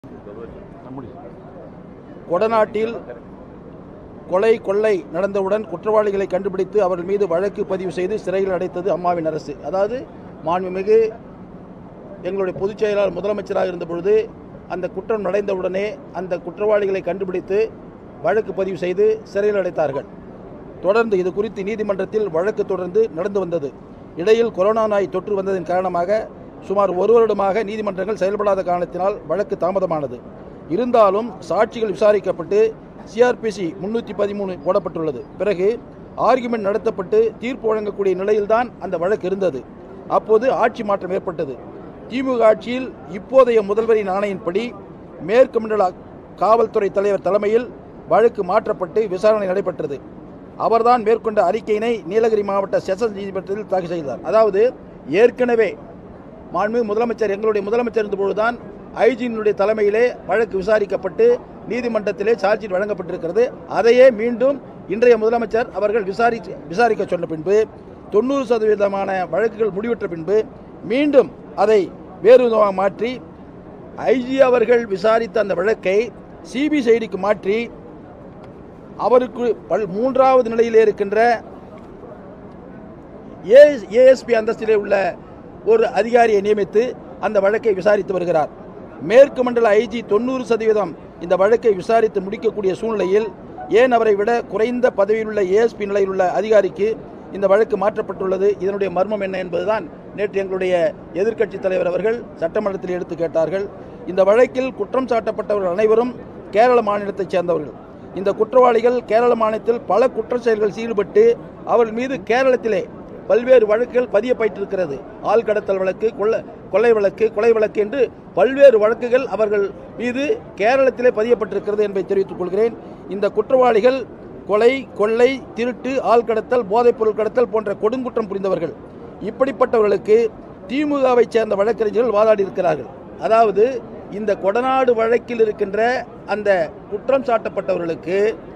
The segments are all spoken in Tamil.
கொடநாட்டில் கொலை கொள்ளை நடந்தவுடன் குற்றவாளிகளை கண்டுபிடித்து அவர்கள் மீது வழக்கு பதிவு செய்து சிறையில் அடைத்தது அம்மாவின் அரசு அதாவது மாண்புமிகு எங்களுடைய பொதுச் செயலாளர் முதலமைச்சராக இருந்த பொழுது அந்த குற்றம் நடந்தவுடனே அந்த குற்றவாளிகளை கண்டுபிடித்து வழக்கு பதிவு செய்து சிறையில் அடைத்தார்கள் தொடர்ந்து இது குறித்து நீதிமன்றத்தில் வழக்கு தொடர்ந்து நடந்து வந்தது இடையில் கொரோனா நோய் தொற்று வந்ததன் காரணமாக சுமார் ஒரு வருடமாக நீதிமன்றங்கள் செயல்படாத காரணத்தினால் வழக்கு தாமதமானது இருந்தாலும் சாட்சிகள் விசாரிக்கப்பட்டு சிஆர்பிசி முன்னூற்றி பதிமூணு போடப்பட்டுள்ளது பிறகு ஆர்குமெண்ட் நடத்தப்பட்டு தீர்ப்பு வழங்கக்கூடிய நிலையில்தான் அந்த வழக்கு இருந்தது அப்போது ஆட்சி மாற்றம் ஏற்பட்டது திமுக ஆட்சியில் இப்போதைய முதல்வரின் ஆணையின்படி மேற்கு மண்டல காவல்துறை தலைவர் தலைமையில் வழக்கு மாற்றப்பட்டு விசாரணை நடைபெற்றது அவர்தான் மேற்கொண்ட அறிக்கையினை நீலகிரி மாவட்ட செஷன்ஸ் நீதிமன்றத்தில் தாக்கல் செய்தார் அதாவது ஏற்கனவே மாண்புமிகு முதலமைச்சர் எங்களுடைய முதலமைச்சர் இருந்தபொழுதுதான் ஐஜியினுடைய தலைமையிலே வழக்கு விசாரிக்கப்பட்டு நீதிமன்றத்திலே சார்ஜ் ஷீட் வழங்கப்பட்டிருக்கிறது அதையே மீண்டும் இன்றைய முதலமைச்சர் அவர்கள் விசாரி விசாரிக்க சொன்ன பின்பு தொண்ணூறு சதவீதமான வழக்குகள் முடிவுற்ற பின்பு மீண்டும் அதை வேறு விதமாக மாற்றி ஐஜி அவர்கள் விசாரித்த அந்த வழக்கை சிபிசிஐடிக்கு மாற்றி அவருக்கு பல் மூன்றாவது நிலையிலே இருக்கின்ற ஏஎஸ்பி அந்தஸ்திலே உள்ள ஒரு அதிகாரியை நியமித்து அந்த வழக்கை விசாரித்து வருகிறார் மேற்கு மண்டல ஐஜி தொண்ணூறு சதவீதம் இந்த வழக்கை விசாரித்து முடிக்கக்கூடிய சூழ்நிலையில் ஏன் அவரை விட குறைந்த பதவியில் உள்ள ஏஎஸ்பி நிலையில் உள்ள அதிகாரிக்கு இந்த வழக்கு மாற்றப்பட்டுள்ளது இதனுடைய மர்மம் என்ன என்பதுதான் நேற்று எங்களுடைய எதிர்க்கட்சி தலைவர் அவர்கள் சட்டமன்றத்தில் எடுத்து கேட்டார்கள் இந்த வழக்கில் குற்றம் சாட்டப்பட்டவர்கள் அனைவரும் கேரள மாநிலத்தைச் சேர்ந்தவர்கள் இந்த குற்றவாளிகள் கேரள மாநிலத்தில் பல குற்ற செயல்கள் ஈடுபட்டு அவர்கள் மீது கேரளத்திலே பல்வேறு வழக்குகள் பதியப்பட்டிருக்கிறது ஆள் கடத்தல் வழக்கு கொள்ள கொள்ளை வழக்கு கொலை வழக்கு என்று பல்வேறு வழக்குகள் அவர்கள் மீது கேரளத்திலே பதியப்பட்டிருக்கிறது என்பதை தெரிவித்துக் கொள்கிறேன் இந்த குற்றவாளிகள் கொலை கொள்ளை திருட்டு ஆள் கடத்தல் போதைப் பொருள் கடத்தல் போன்ற கொடுங்குற்றம் புரிந்தவர்கள் இப்படிப்பட்டவர்களுக்கு திமுகவை சேர்ந்த வழக்கறிஞர்கள் வாதாடி இருக்கிறார்கள் அதாவது இந்த கொடநாடு வழக்கில் இருக்கின்ற அந்த குற்றம் சாட்டப்பட்டவர்களுக்கு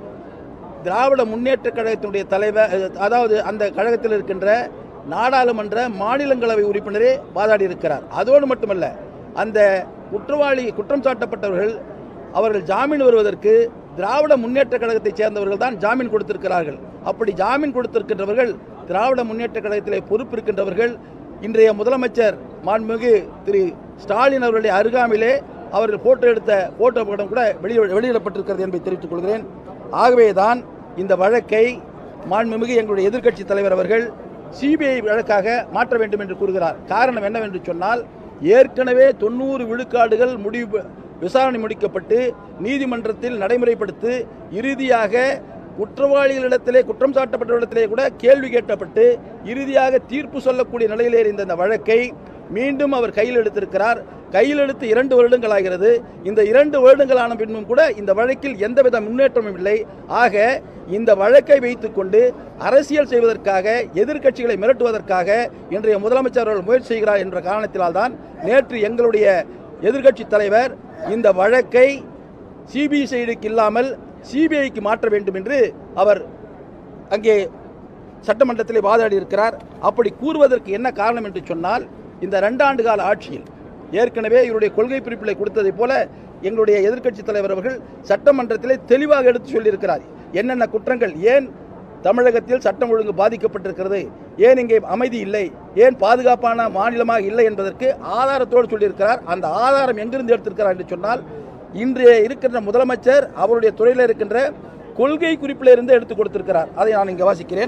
திராவிட முன்னேற்ற கழகத்தினுடைய தலைவர் அதாவது அந்த கழகத்தில் இருக்கின்ற நாடாளுமன்ற மாநிலங்களவை உறுப்பினரே வாதாடி இருக்கிறார் அதோடு மட்டுமல்ல அந்த குற்றவாளி குற்றம் சாட்டப்பட்டவர்கள் அவர்கள் ஜாமீன் வருவதற்கு திராவிட முன்னேற்ற கழகத்தைச் சேர்ந்தவர்கள் தான் ஜாமீன் கொடுத்திருக்கிறார்கள் அப்படி ஜாமீன் கொடுத்திருக்கின்றவர்கள் திராவிட முன்னேற்ற கழகத்திலே பொறுப்பிருக்கின்றவர்கள் இன்றைய முதலமைச்சர் மாண்புமிகு திரு ஸ்டாலின் அவர்களுடைய அருகாமையிலே அவர்கள் போட்டோ எடுத்த போட்டோ படம் கூட வெளியிட வெளியிடப்பட்டிருக்கிறது என்பதை தெரிவித்துக் கொள்கிறேன் ஆகவேதான் இந்த வழக்கை மாண்புமிகு எங்களுடைய எதிர்க்கட்சி தலைவர் அவர்கள் சிபிஐ வழக்காக மாற்ற வேண்டும் என்று கூறுகிறார் காரணம் என்னவென்று சொன்னால் ஏற்கனவே தொண்ணூறு விழுக்காடுகள் முடிவு விசாரணை முடிக்கப்பட்டு நீதிமன்றத்தில் நடைமுறைப்படுத்தி இறுதியாக குற்றவாளிகளிடத்திலே குற்றம் சாட்டப்பட்டவரிடத்திலே கூட கேள்வி கேட்கப்பட்டு இறுதியாக தீர்ப்பு சொல்லக்கூடிய நிலையிலே இருந்த இந்த வழக்கை மீண்டும் அவர் கையில் எடுத்திருக்கிறார் கையில் எடுத்து இரண்டு வருடங்கள் ஆகிறது இந்த இரண்டு வருடங்களான பின்பும் கூட இந்த வழக்கில் எந்தவித முன்னேற்றமும் இல்லை ஆக இந்த வழக்கை வைத்துக்கொண்டு அரசியல் செய்வதற்காக எதிர்க்கட்சிகளை மிரட்டுவதற்காக இன்றைய முதலமைச்சர் அவர்கள் முயற்சி செய்கிறார் என்ற காரணத்தினால் தான் நேற்று எங்களுடைய எதிர்க்கட்சி தலைவர் இந்த வழக்கை சிபிசிஐடிக்கு இல்லாமல் சிபிஐக்கு மாற்ற வேண்டும் என்று அவர் அங்கே சட்டமன்றத்திலே வாதாடி இருக்கிறார் அப்படி கூறுவதற்கு என்ன காரணம் என்று சொன்னால் இந்த ரெண்டாண்டு கால ஆட்சியில் ஏற்கனவே இவருடைய கொள்கை பிரிப்பிலை கொடுத்ததைப் போல எங்களுடைய எதிர்க்கட்சி தலைவர் அவர்கள் சட்டமன்றத்திலே தெளிவாக எடுத்து சொல்லியிருக்கிறார் என்னென்ன குற்றங்கள் ஏன் தமிழகத்தில் சட்டம் ஒழுங்கு பாதிக்கப்பட்டிருக்கிறது ஏன் இங்கே அமைதி இல்லை ஏன் பாதுகாப்பான மாநிலமாக இல்லை என்பதற்கு ஆதாரத்தோடு சொல்லியிருக்கிறார் அந்த ஆதாரம் எங்கிருந்து எடுத்திருக்கிறார் என்று சொன்னால் இன்றைய இருக்கின்ற முதலமைச்சர் அவருடைய துறையில் இருக்கின்ற கொள்கை குறிப்பில் இருந்து எடுத்து கொடுத்திருக்கிறார் அதை நான் இங்கே வாசிக்கிறேன்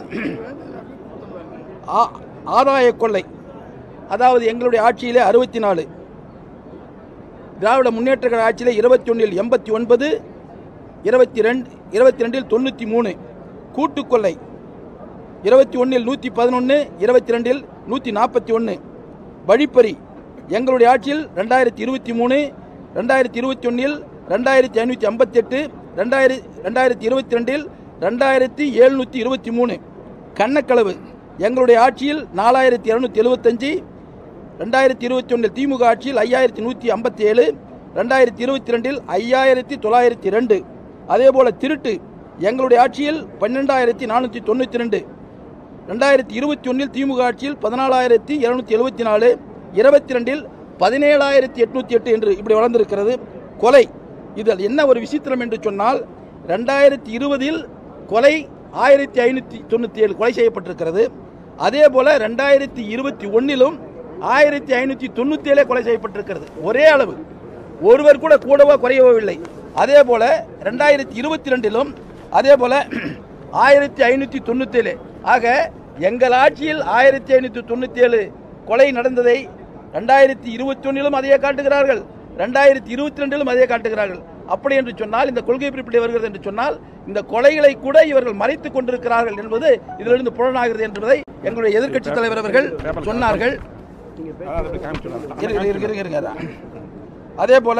ஆ- ஆதாய கொள்ளை அதாவது எங்களுடைய ஆட்சியிலே அறுபத்தி நாலு திராவிட முன்னேற்ற கழக ஆட்சியிலே இருபத்தி ஒன்றில் எண்பத்தி ஒன்பது இருபத்தி ரெண்டு இருபத்தி ரெண்டில் தொண்ணூற்றி மூணு கூட்டுக்கொள்ளை இருபத்தி ஒன்றில் நூற்றி பதினொன்று இருபத்தி ரெண்டில் நூற்றி நாற்பத்தி ஒன்று வழிப்பறி எங்களுடைய ஆட்சியில் ரெண்டாயிரத்தி இருபத்தி மூணு ரெண்டாயிரத்தி இருபத்தி ஒன்றில் ரெண்டாயிரத்தி ஐநூற்றி ஐம்பத்தெட்டு ரெண்டாயிரத்தி ரெண்டாயிரத்தி இருபத்தி ரெண்டில் ரெண்டாயிரத்தி எழுநூற்றி இருபத்தி மூணு கண்ணக்களவு எங்களுடைய ஆட்சியில் நாலாயிரத்தி இரநூத்தி எழுபத்தஞ்சு ரெண்டாயிரத்தி இருபத்தி ஒன்றில் திமுக ஆட்சியில் ஐயாயிரத்தி நூற்றி ஐம்பத்தி ஏழு ரெண்டாயிரத்தி இருபத்தி ரெண்டில் ஐயாயிரத்தி தொள்ளாயிரத்தி ரெண்டு அதேபோல திருட்டு எங்களுடைய ஆட்சியில் பன்னெண்டாயிரத்தி நானூற்றி தொண்ணூற்றி ரெண்டு ரெண்டாயிரத்தி இருபத்தி ஒன்றில் திமுக ஆட்சியில் பதினாலாயிரத்தி இருநூத்தி எழுபத்தி நாலு இருபத்தி ரெண்டில் பதினேழாயிரத்தி எட்நூத்தி எட்டு என்று இப்படி வளர்ந்திருக்கிறது கொலை இதில் என்ன ஒரு விசித்திரம் என்று சொன்னால் ரெண்டாயிரத்தி இருபதில் கொலை ஆயிரத்தி ஐநூற்றி தொண்ணூற்றி ஏழு கொலை செய்யப்பட்டிருக்கிறது அதே போல ரெண்டாயிரத்தி இருபத்தி ஒன்னிலும் ஆயிரத்தி ஐநூற்றி தொண்ணூற்றி ஏழே கொலை செய்யப்பட்டிருக்கிறது ஒரே அளவு ஒருவர் கூட கூடவோ குறையவோ இல்லை அதே போல ரெண்டாயிரத்தி இருபத்தி ரெண்டிலும் அதே போல ஆயிரத்தி ஐநூற்றி தொண்ணூற்றி ஏழு ஆக எங்கள் ஆட்சியில் ஆயிரத்தி ஐநூற்றி தொண்ணூற்றி ஏழு கொலை நடந்ததை ரெண்டாயிரத்தி இருபத்தி ஒன்னிலும் அதையே காட்டுகிறார்கள் ரெண்டாயிரத்தி இருபத்தி ரெண்டிலும் அதையே காட்டுகிறார்கள் அப்படி என்று சொன்னால் இந்த கொள்கை பிடிப்படி வருகிறது என்று சொன்னால் இந்த கொலைகளை கூட இவர்கள் மறைத்துக் கொண்டிருக்கிறார்கள் என்பது இதிலிருந்து புலனாகிறது என்பதை எங்களுடைய எதிர்க்கட்சி தலைவர் அவர்கள் சொன்னார்கள் இருங்க, இருங்க, இருங்க, இருங்க, அதான். அதே போல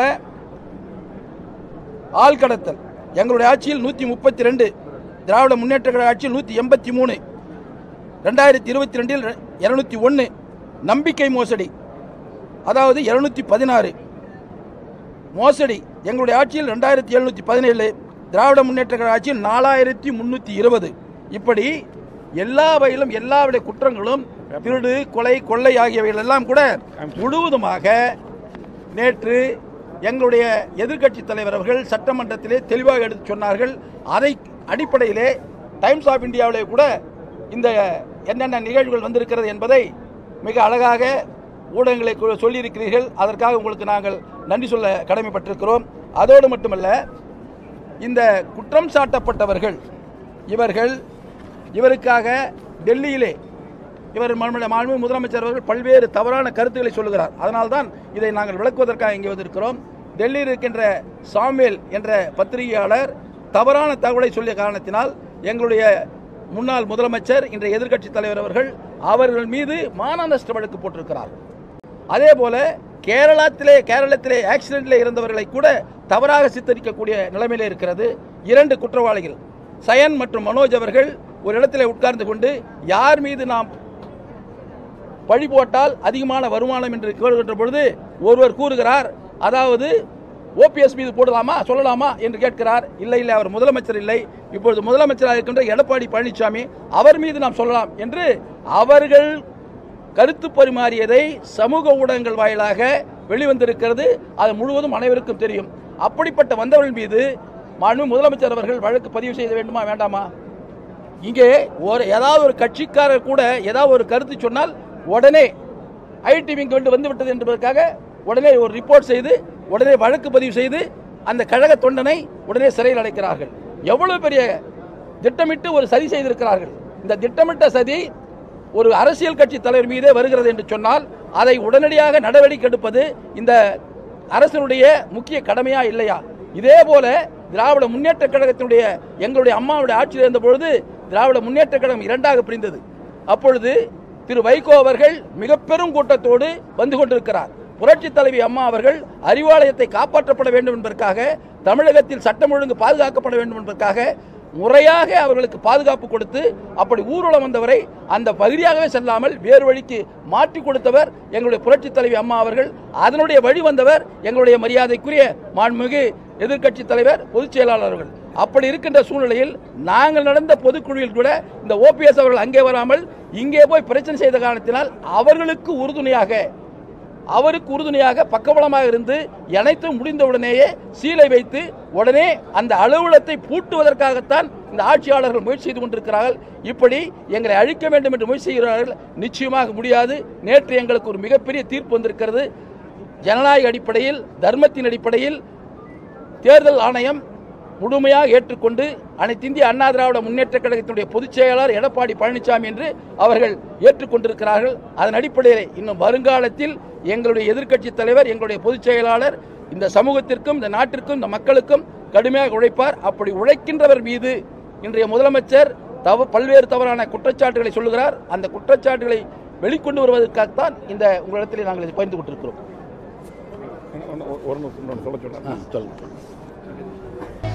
ஆள் கடத்தல் எங்களுடைய ஆட்சியில் நூற்றி முப்பத்தி ரெண்டு திராவிட முன்னேற்ற கழக ஆட்சியில் நூற்றி எண்பத்தி மூணு ரெண்டாயிரத்தி இருபத்தி ரெண்டில் இருநூத்தி ஒன்று நம்பிக்கை மோசடி அதாவது இருநூத்தி பதினாறு மோசடி எங்களுடைய ஆட்சியில் ரெண்டாயிரத்தி எழுநூத்தி பதினேழு திராவிட முன்னேற்ற கழக ஆட்சியில் நாலாயிரத்தி முன்னூத்தி இருபது இப்படி எல்லா வகையிலும் எல்லா விட குற்றங்களும் திருடு கொலை கொள்ளை ஆகியவைகள் எல்லாம் கூட முழுவதுமாக நேற்று எங்களுடைய எதிர்க்கட்சி தலைவர் அவர்கள் சட்டமன்றத்திலே தெளிவாக எடுத்து சொன்னார்கள் அதை அடிப்படையிலே டைம்ஸ் ஆஃப் இந்தியாவிலே கூட இந்த என்னென்ன நிகழ்வுகள் வந்திருக்கிறது என்பதை மிக அழகாக ஊடகங்களை கு- சொல்லியிருக்கிறீர்கள் அதற்காக உங்களுக்கு நாங்கள் நன்றி சொல்ல கடமைப்பட்டிருக்கிறோம் அதோடு மட்டுமல்ல இந்த குற்றம் சாட்டப்பட்டவர்கள் இவர்கள் இவருக்காக டெல்லியிலே இவர் மாண்புமிகு மாண்புமிகு முதலமைச்சர் அவர்கள் பல்வேறு தவறான கருத்துக்களை சொல்லுகிறார் அதனால்தான் இதை நாங்கள் விளக்குவதற்காக இங்கே வந்திருக்கிறோம் டெல்லியில் இருக்கின்ற சாமுவேல் என்ற பத்திரிகையாளர் தவறான தகவலை சொல்லிய காரணத்தினால் எங்களுடைய முன்னாள் முதலமைச்சர் இன்றைய எதிர்க்கட்சி தலைவர் அவர்கள் அவர்கள் மீது மான நஷ்ட வழக்கு போட்டிருக்கிறார் அதே போல கேரளத்திலே கேரளத்திலே ஆக்சிடென்ட்ல இருந்தவர்களை கூட தவறாக சித்தரிக்கக்கூடிய நிலைமையில இருக்கிறது இரண்டு குற்றவாளிகள் சயன் மற்றும் மனோஜ் அவர்கள் ஒரு இடத்திலே உட்கார்ந்து கொண்டு யார் மீது நாம் பழி போட்டால் அதிகமான வருமானம் என்று கேளுகின்ற பொழுது ஒருவர் கூறுகிறார் அதாவது ஓபிஎஸ் மீது போடலாமா சொல்லலாமா என்று கேட்கிறார் இல்லை இல்லை அவர் முதலமைச்சர் இல்லை இப்பொழுது முதலமைச்சராக இருக்கின்ற எடப்பாடி பழனிசாமி அவர் மீது நாம் சொல்லலாம் என்று அவர்கள் கருத்து பரிமாறியதை சமூக ஊடகங்கள் வாயிலாக வெளிவந்திருக்கிறது அது முழுவதும் அனைவருக்கும் தெரியும் அப்படிப்பட்ட வந்தவர்கள் மீது மாண்பு முதலமைச்சர் அவர்கள் வழக்கு பதிவு செய்ய வேண்டுமா வேண்டாமா இங்கே ஒரு ஏதாவது ஒரு கட்சிக்காரர் கூட ஏதாவது ஒரு கருத்து சொன்னால் உடனே ஐடி விங் கொண்டு வந்து விட்டது என்பதற்காக உடனே ஒரு ரிப்போர்ட் செய்து உடனே வழக்கு பதிவு செய்து அந்த கழக தொண்டனை உடனே சிறையில் அடைக்கிறார்கள் எவ்வளவு பெரிய திட்டமிட்டு ஒரு சதி செய்திருக்கிறார்கள் இந்த திட்டமிட்ட சதி ஒரு அரசியல் கட்சி தலைவர் மீதே வருகிறது என்று சொன்னால் அதை உடனடியாக நடவடிக்கை எடுப்பது இந்த அரசனுடைய முக்கிய கடமையா இல்லையா இதே போல திராவிட முன்னேற்ற கழகத்தினுடைய எங்களுடைய அம்மாவுடைய ஆட்சியில் இருந்த பொழுது திராவிட முன்னேற்ற கழகம் இரண்டாக பிரிந்தது அப்பொழுது திரு வைகோ அவர்கள் மிக பெரும் கூட்டத்தோடு வந்து கொண்டிருக்கிறார் புரட்சி தலைவி அம்மா அவர்கள் அறிவாலயத்தை காப்பாற்றப்பட வேண்டும் என்பதற்காக தமிழகத்தில் சட்டம் ஒழுங்கு பாதுகாக்கப்பட வேண்டும் என்பதற்காக முறையாக அவர்களுக்கு பாதுகாப்பு கொடுத்து அப்படி ஊர்வலம் வந்தவரை அந்த பகுதியாகவே செல்லாமல் வேறு வழிக்கு மாற்றி கொடுத்தவர் எங்களுடைய புரட்சி தலைவி அம்மா அவர்கள் அதனுடைய வழி வந்தவர் எங்களுடைய மரியாதைக்குரிய மாண்புமிகு எதிர்க்கட்சி தலைவர் பொதுச் செயலாளர் அவர்கள் அப்படி இருக்கின்ற சூழ்நிலையில் நாங்கள் நடந்த பொதுக்குழுவில் கூட இந்த ஓபிஎஸ் அவர்கள் அங்கே வராமல் இங்கே போய் பிரச்சனை செய்த காரணத்தினால் அவர்களுக்கு உறுதுணையாக அவருக்கு உறுதுணையாக பக்கபலமாக இருந்து அனைத்தும் முடிந்தவுடனேயே சீலை வைத்து உடனே அந்த அலுவலகத்தை பூட்டுவதற்காகத்தான் இந்த ஆட்சியாளர்கள் முயற்சி செய்து கொண்டிருக்கிறார்கள் இப்படி எங்களை அழிக்க வேண்டும் என்று முயற்சி செய்கிறார்கள் நிச்சயமாக முடியாது நேற்று எங்களுக்கு ஒரு மிகப்பெரிய தீர்ப்பு வந்திருக்கிறது ஜனநாயக அடிப்படையில் தர்மத்தின் அடிப்படையில் தேர்தல் ஆணையம் முழுமையாக ஏற்றுக்கொண்டு அனைத்து இந்திய அண்ணா திராவிட முன்னேற்ற கழகத்தினுடைய பொதுச் செயலாளர் எடப்பாடி பழனிசாமி என்று அவர்கள் ஏற்றுக்கொண்டிருக்கிறார்கள் அதன் அடிப்படையில் இன்னும் வருங்காலத்தில் எங்களுடைய எதிர்க்கட்சி தலைவர் எங்களுடைய பொதுச் செயலாளர் இந்த சமூகத்திற்கும் இந்த நாட்டிற்கும் இந்த மக்களுக்கும் கடுமையாக உழைப்பார் அப்படி உழைக்கின்றவர் மீது இன்றைய முதலமைச்சர் தவ பல்வேறு தவறான குற்றச்சாட்டுகளை சொல்லுகிறார் அந்த குற்றச்சாட்டுகளை வெளிக்கொண்டு வருவதற்காகத்தான் இந்த உங்களிடத்தில் நாங்கள் இதை பகிர்ந்து கொண்டிருக்கிறோம் ஒரு நிமிஷம் சொல்ல சொல்றேன் சொல்லுங்க